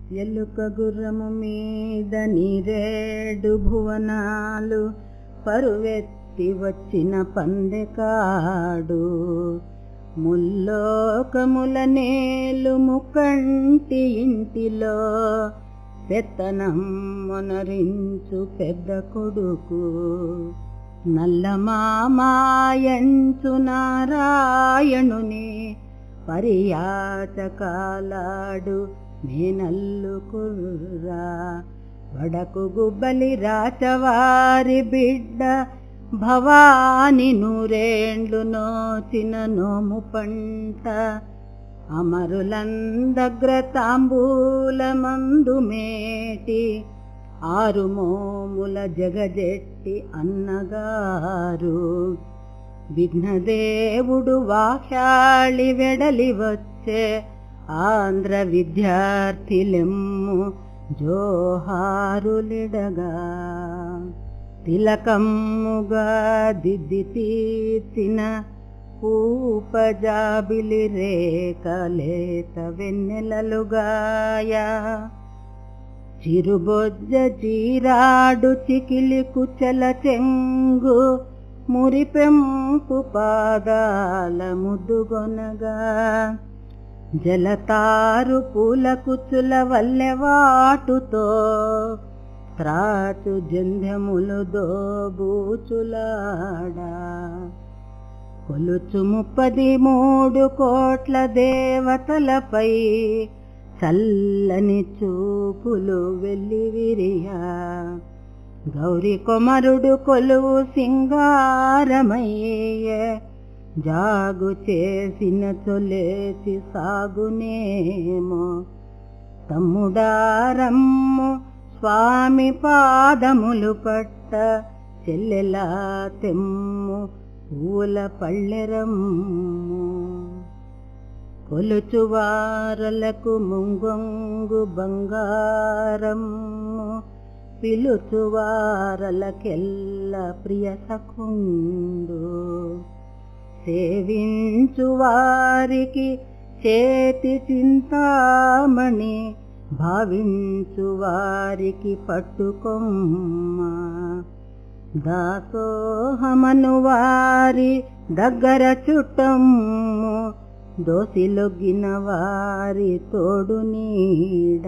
ఎలుక గుర్రము మీద నీరేడు భువనాలు పరువెత్తి వచ్చిన పందెకాడు ముల్లోకముల నేలు ముకంటి ఇంటిలో పెత్తనం మొనరించు పెద్ద కొడుకు నల్లమామాయంచు నారాయణుని పరియాచకాలాడు మేనల్లు కుర్రా వడకు గుబ్బలి రాచవారి బిడ్డ భవాని నూరేండ్లు నోచిన నోము పంట అమరులందగ్ర తాంబూలమందు మేటి ఆరు మోముల జగజెట్టి అన్నగారు విఘ్నదేవుడు వాహ్యాళి వెడలి వచ్చే ఆంధ్ర విద్యార్థిలెమ్ము జోహారులిడగా తిలకమ్ముగా దిద్ది తీర్చిన పూపజాబిలి రేఖలేత వెన్నెలలుగాయ చిరుబొజ్జ చీరాడు చికిలి కుచల చెంగు మురిపెంపు పాదాల ముద్దుగొనగా జలతారు పూల కుచుల వల్లెవాటుతో త్రాచు జంధ్యములు దోబూచులాడా కొలుచు ముప్పది మూడు కోట్ల దేవతలపై చల్లని చూపులు వెల్లివిరియా గౌరి కొమరుడు కొలువు సింగారమయ్యే జాగు చేసిన చొలేచి సాగునేమో తమ్ముడారమ్ము స్వామి పాదములు పట్ట చెల్లెలా తెమ్ము పూల పళ్ళెరమ్ము కొలుచువారలకు ముంగొంగు బంగారమ్ము పిలుచువారలకెల్ల ప్రియ సఖుండు సేవించు వారికి చేతి చింతామణి భావించు వారికి పట్టుకొమ్మ దాసోహమను వారి దగ్గర చుట్టమ్ము దోసిలొగ్గిన వారి తోడు నీడ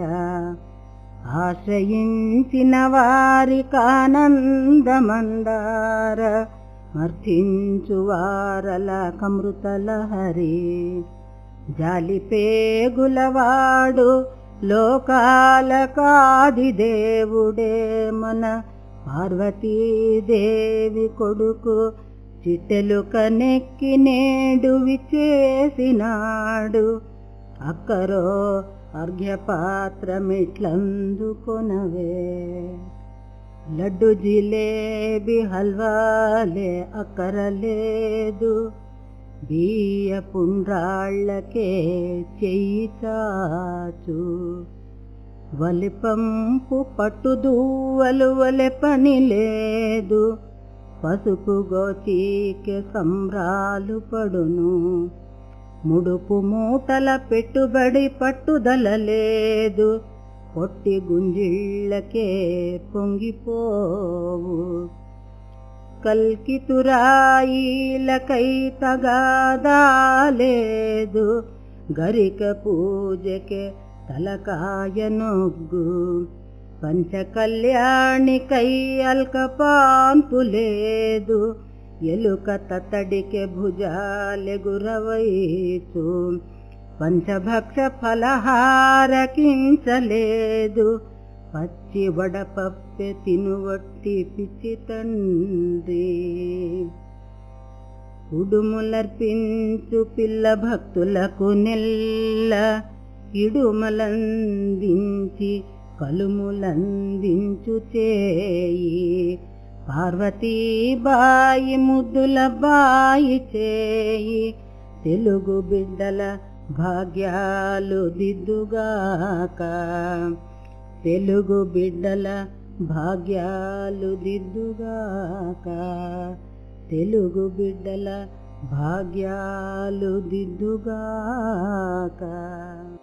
ఆశ్రయించిన వారి కానందమందార మర్తించు వారల కమృతల హరి జాలిపేగులవాడు లోకాల కాది దేవుడే మన పార్వతీదేవి కొడుకు చిట్టెలు కనెక్కి నేడు విచేసినాడు అక్కరో అర్ఘ్యపాత్రమిట్లందుకొనవే లడ్డు జిలేబి హల్వాలే అక్కరలేదు బియ్య పుండ్రాళ్ళకే చెయ్యి చాచు వలిపంపు పట్టుదూవలు వలె పని లేదు పసుపు గోచీకే సంబ్రాలు పడును ముడుపు మూటల పెట్టుబడి పట్టుదల లేదు పొట్టి గుంజిళ్ళకే పొంగిపోవు కల్కితురాయిలకై తగాదాలేదు గరిక పూజకే తలకాయ నొగ్గు పంచకళ్యాణికై అల్కపాన్పు లేదు ఎలుక తతడికే భుజాలెగురవైచు పంచభక్ష ఫలహారకించలేదు పచ్చి వడపప్పె తినువట్టి పిచ్చి తండ్రి ఉడుములర్పించు పిల్ల భక్తులకు నెల్ల ఇడుమలందించి కలుములందించు చేయి పార్వతీబాయి ముద్దుల బాయి చేయి తెలుగు బిడ్డల భాగ్యాలు దిద్దుగాక తెలుగు బిడ్డల భాగ్యాలు దిద్దుగాక తెలుగు బిడ్డల భాగ్యాలు దిద్దుగాక